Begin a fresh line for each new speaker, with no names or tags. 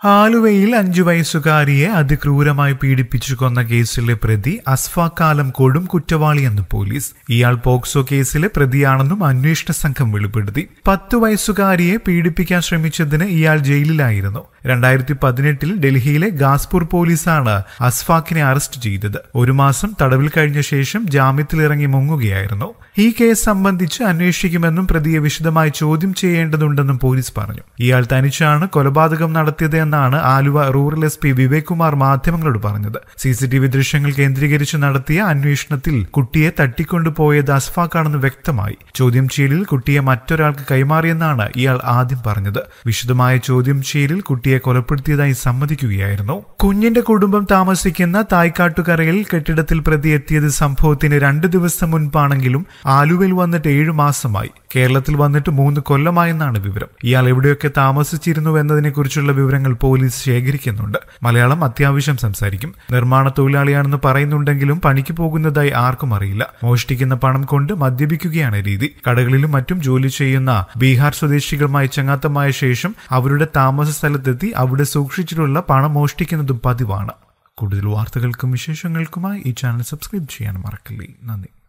ആലുവയിൽ അഞ്ചു വയസ്സുകാരിയെ അതിക്രൂരമായി പീഡിപ്പിച്ചു കൊന്ന കേസിലെ പ്രതി അസ്ഫാക്കാലം കൊടും കുറ്റവാളിയെന്ന് പോലീസ് ഇയാൾ പോക്സോ കേസിലെ പ്രതിയാണെന്നും അന്വേഷണ സംഘം വെളിപ്പെടുത്തി പത്തു വയസ്സുകാരിയെ പീഡിപ്പിക്കാൻ ശ്രമിച്ചതിന് ഇയാൾ ജയിലിലായിരുന്നു രണ്ടായിരത്തി പതിനെട്ടിൽ ഡൽഹിയിലെ ഗാസ്പൂർ പോലീസാണ് അസ്ഫാക്കിനെ അറസ്റ്റ് ചെയ്തത് ഒരു മാസം തടവിൽ കഴിഞ്ഞ ശേഷം ജാമ്യത്തിലിറങ്ങി മുങ്ങുകയായിരുന്നു ഈ കേസ് സംബന്ധിച്ച് അന്വേഷിക്കുമെന്നും പ്രതിയെ വിശദമായി ചോദ്യം ചെയ്യേണ്ടതുണ്ടെന്നും പോലീസ് പറഞ്ഞു ഇയാൾ തനിച്ചാണ് കൊലപാതകം നടത്തിയത് എന്നാണ് Aluva rural S P Vivek Kumar മാധ്യമങ്ങളോട് പറഞ്ഞത് സി സി ടി വി ദൃശ്യങ്ങൾ കേന്ദ്രീകരിച്ച് നടത്തിയ അന്വേഷണത്തിൽ കുട്ടിയെ തട്ടിക്കൊണ്ടുപോയത് അസ്ഫാക്കാണെന്ന് വ്യക്തമായി ചോദ്യം ചെയ്യലിൽ കുട്ടിയെ മറ്റൊരാൾക്ക് കൈമാറിയെന്നാണ് ഇയാൾ ആദ്യം പറഞ്ഞത് വിശദമായ ചോദ്യം ചെയ്യലിൽ കുട്ടിയെ കൊലപ്പെടുത്തിയതായി സമ്മതിക്കുകയായിരുന്നു കുഞ്ഞിന്റെ കുടുംബം താമസിക്കുന്ന തായ്ക്കാട്ടുകരയിൽ കെട്ടിടത്തിൽ പ്രതി എത്തിയത് സംഭവത്തിന് രണ്ടു ദിവസം മുൻപാണെങ്കിലും ആലുവയിൽ വന്നിട്ട് ഏഴു മാസമായി കേരളത്തിൽ വന്നിട്ട് മൂന്ന് കൊല്ലമായെന്നാണ് വിവരം ഇയാൾ എവിടെയൊക്കെ താമസിച്ചിരുന്നു എന്നതിനെക്കുറിച്ചുള്ള വിവരങ്ങൾ പോലീസ് ശേഖരിക്കുന്നുണ്ട് മലയാളം അത്യാവശ്യം സംസാരിക്കും നിർമ്മാണ തൊഴിലാളിയാണെന്ന് പറയുന്നുണ്ടെങ്കിലും പണിക്ക് പോകുന്നതായി ആർക്കും അറിയില്ല മോഷ്ടിക്കുന്ന പണം കൊണ്ട് മദ്യപിക്കുകയാണ് രീതി കടകളിലും മറ്റും ജോലി ചെയ്യുന്ന ബീഹാർ സ്വദേശികളുമായി ചങ്ങാത്തമായ ശേഷം അവരുടെ താമസ സ്ഥലത്തെത്തി അവിടെ സൂക്ഷിച്ചിട്ടുള്ള പണം മോഷ്ടിക്കുന്നതും പതിവാണ് കൂടുതൽ വാർത്തകൾക്കും വിശേഷങ്ങൾക്കുമായി ഈ ചാനൽ സബ്സ്ക്രൈബ് ചെയ്യാൻ മറക്കില്ലേ നന്ദി